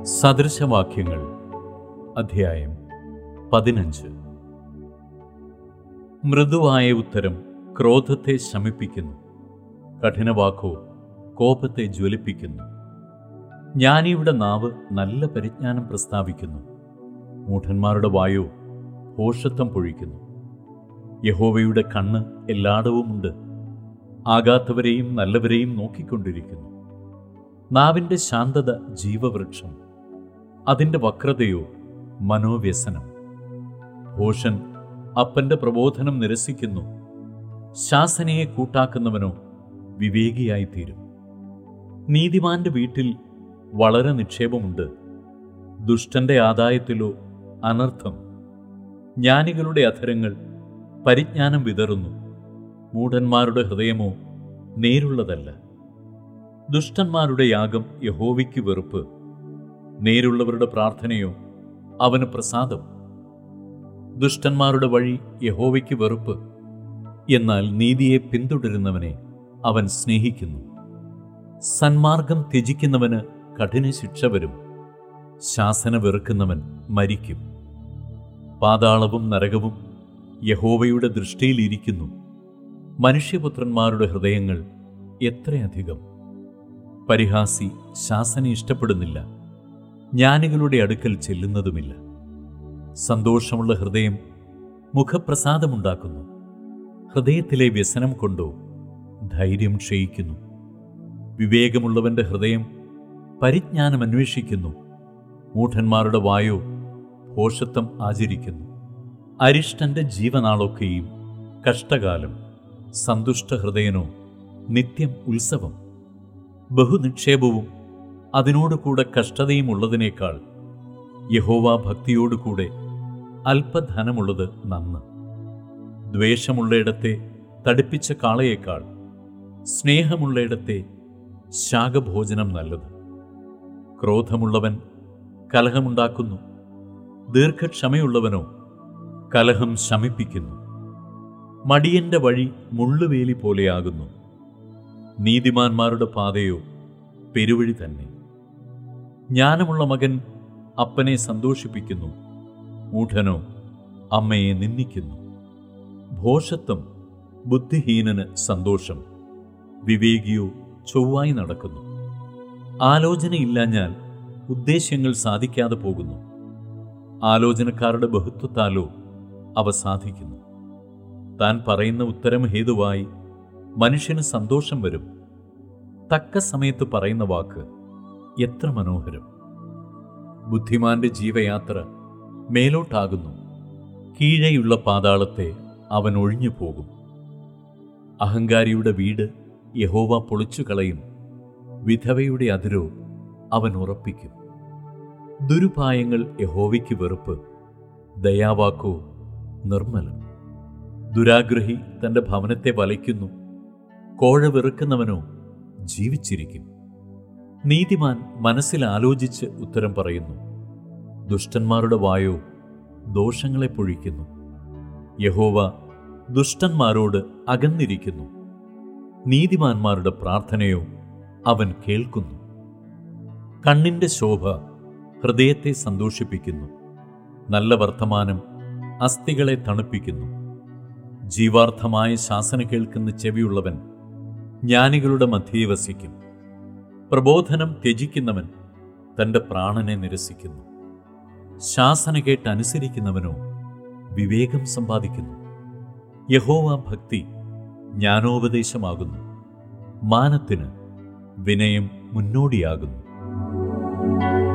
സദൃശവാക്യങ്ങൾ അധ്യായം പതിനഞ്ച് മൃദുവായ ഉത്തരം ക്രോധത്തെ ശമിപ്പിക്കുന്നു കഠിനവാക്കോ കോപത്തെ ജ്വലിപ്പിക്കുന്നു ജ്ഞാനിയുടെ നാവ് നല്ല പരിജ്ഞാനം പ്രസ്താവിക്കുന്നു മൂഢന്മാരുടെ വായോ ഭോഷത്വം പൊഴിക്കുന്നു യഹോവയുടെ കണ്ണ് എല്ലായിടവുമുണ്ട് ആകാത്തവരെയും നല്ലവരെയും നോക്കിക്കൊണ്ടിരിക്കുന്നു നാവിൻ്റെ ശാന്തത ജീവവൃക്ഷം അതിൻ്റെ വക്രതയോ മനോവ്യസനം ഭോഷൻ അപ്പന്റെ പ്രബോധനം നിരസിക്കുന്നു ശാസനയെ കൂട്ടാക്കുന്നവനോ വിവേകിയായിത്തീരും നീതിമാന്റെ വീട്ടിൽ വളരെ നിക്ഷേപമുണ്ട് ദുഷ്ടന്റെ ആദായത്തിലോ അനർത്ഥം ജ്ഞാനികളുടെ അധരങ്ങൾ പരിജ്ഞാനം വിതറുന്നു മൂഢന്മാരുടെ ഹൃദയമോ നേരുള്ളതല്ല ദുഷ്ടന്മാരുടെ യാഗം യഹോവയ്ക്ക് വെറുപ്പ് നേരുള്ളവരുടെ പ്രാർത്ഥനയോ അവന് പ്രസാദം ദുഷ്ടന്മാരുടെ വഴി യഹോവയ്ക്ക് വെറുപ്പ് എന്നാൽ നീതിയെ പിന്തുടരുന്നവനെ അവൻ സ്നേഹിക്കുന്നു സന്മാർഗം ത്യജിക്കുന്നവന് കഠിന ശിക്ഷ വരും ശാസന വെറുക്കുന്നവൻ മരിക്കും പാതാളവും നരകവും യഹോവയുടെ ദൃഷ്ടിയിലിരിക്കുന്നു മനുഷ്യപുത്രന്മാരുടെ ഹൃദയങ്ങൾ എത്രയധികം പരിഹാസി ശാസന ഇഷ്ടപ്പെടുന്നില്ല ജ്ഞാനികളുടെ അടുക്കൽ ചെല്ലുന്നതുമില്ല സന്തോഷമുള്ള ഹൃദയം മുഖപ്രസാദമുണ്ടാക്കുന്നു ഹൃദയത്തിലെ വ്യസനം കൊണ്ടോ ധൈര്യം ക്ഷയിക്കുന്നു വിവേകമുള്ളവന്റെ ഹൃദയം പരിജ്ഞാനം അന്വേഷിക്കുന്നു മൂഢന്മാരുടെ വായോ ഭോഷത്വം ആചരിക്കുന്നു അരിഷ്ടന്റെ ജീവനാളൊക്കെയും കഷ്ടകാലം സന്തുഷ്ടഹൃദയനോ നിത്യം ഉത്സവം ബഹുനിക്ഷേപവും അതിനോടുകൂടെ കഷ്ടതയും ഉള്ളതിനേക്കാൾ യഹോവ ഭക്തിയോടുകൂടെ അല്പധനമുള്ളത് നന്ന് ദ്വേഷമുള്ളയിടത്തെ തടിപ്പിച്ച കാളയേക്കാൾ സ്നേഹമുള്ളയിടത്തെ ശാകഭോജനം നല്ലത് ക്രോധമുള്ളവൻ കലഹമുണ്ടാക്കുന്നു ദീർഘക്ഷമയുള്ളവനോ കലഹം ശമിപ്പിക്കുന്നു മടിയന്റെ വഴി മുള്ളുവേലി പോലെയാകുന്നു നീതിമാന്മാരുടെ പാതയോ പെരുവഴി തന്നെ ജ്ഞാനമുള്ള മകൻ അപ്പനെ സന്തോഷിപ്പിക്കുന്നു മൂഢനോ അമ്മയെ നിന്ദിക്കുന്നു ഭോഷത്വം ബുദ്ധിഹീനന് സന്തോഷം വിവേകിയോ ചൊവ്വായി നടക്കുന്നു ആലോചനയില്ലാഞ്ഞാൽ ഉദ്ദേശ്യങ്ങൾ സാധിക്കാതെ പോകുന്നു ആലോചനക്കാരുടെ ബഹുത്വത്താലോ അവ സാധിക്കുന്നു താൻ പറയുന്ന ഉത്തരം ഹേതുവായി മനുഷ്യന് സന്തോഷം വരും തക്ക സമയത്ത് പറയുന്ന വാക്ക് എത്ര മനോഹരം ബുദ്ധിമാന്റെ ജീവയാത്ര മേലോട്ടാകുന്നു കീഴെയുള്ള പാതാളത്തെ അവൻ ഒഴിഞ്ഞു പോകും അഹങ്കാരിയുടെ വീട് യഹോവ പൊളിച്ചു കളയും വിധവയുടെ അതിരോ അവൻ ഉറപ്പിക്കും ദുരുപായങ്ങൾ യഹോവയ്ക്ക് വെറുപ്പ് ദയാവാക്കോ നിർമ്മലം ദുരാഗ്രഹി തന്റെ ഭവനത്തെ വലയ്ക്കുന്നു കോഴ വെറുക്കുന്നവനോ ജീവിച്ചിരിക്കും നീതിമാൻ മനസ്സിൽ ആലോചിച്ച് ഉത്തരം പറയുന്നു ദുഷ്ടന്മാരുടെ വായോ ദോഷങ്ങളെ പൊഴിക്കുന്നു യഹോവ ദുഷ്ടന്മാരോട് അകന്നിരിക്കുന്നു നീതിമാന്മാരുടെ പ്രാർത്ഥനയോ അവൻ കേൾക്കുന്നു കണ്ണിന്റെ ശോഭ ഹൃദയത്തെ സന്തോഷിപ്പിക്കുന്നു നല്ല വർത്തമാനം അസ്ഥികളെ തണുപ്പിക്കുന്നു ജീവാർത്ഥമായ ശാസന കേൾക്കുന്ന ചെവിയുള്ളവൻ ജ്ഞാനികളുടെ മധ്യേ വസിക്കും പ്രബോധനം ത്യജിക്കുന്നവൻ തന്റെ പ്രാണനെ നിരസിക്കുന്നു ശാസന കേട്ട് അനുസരിക്കുന്നവനോ വിവേകം സമ്പാദിക്കുന്നു യഹോവ ഭക്തി ജ്ഞാനോപദേശമാകുന്നു മാനത്തിന് വിനയം മുന്നോടിയാകുന്നു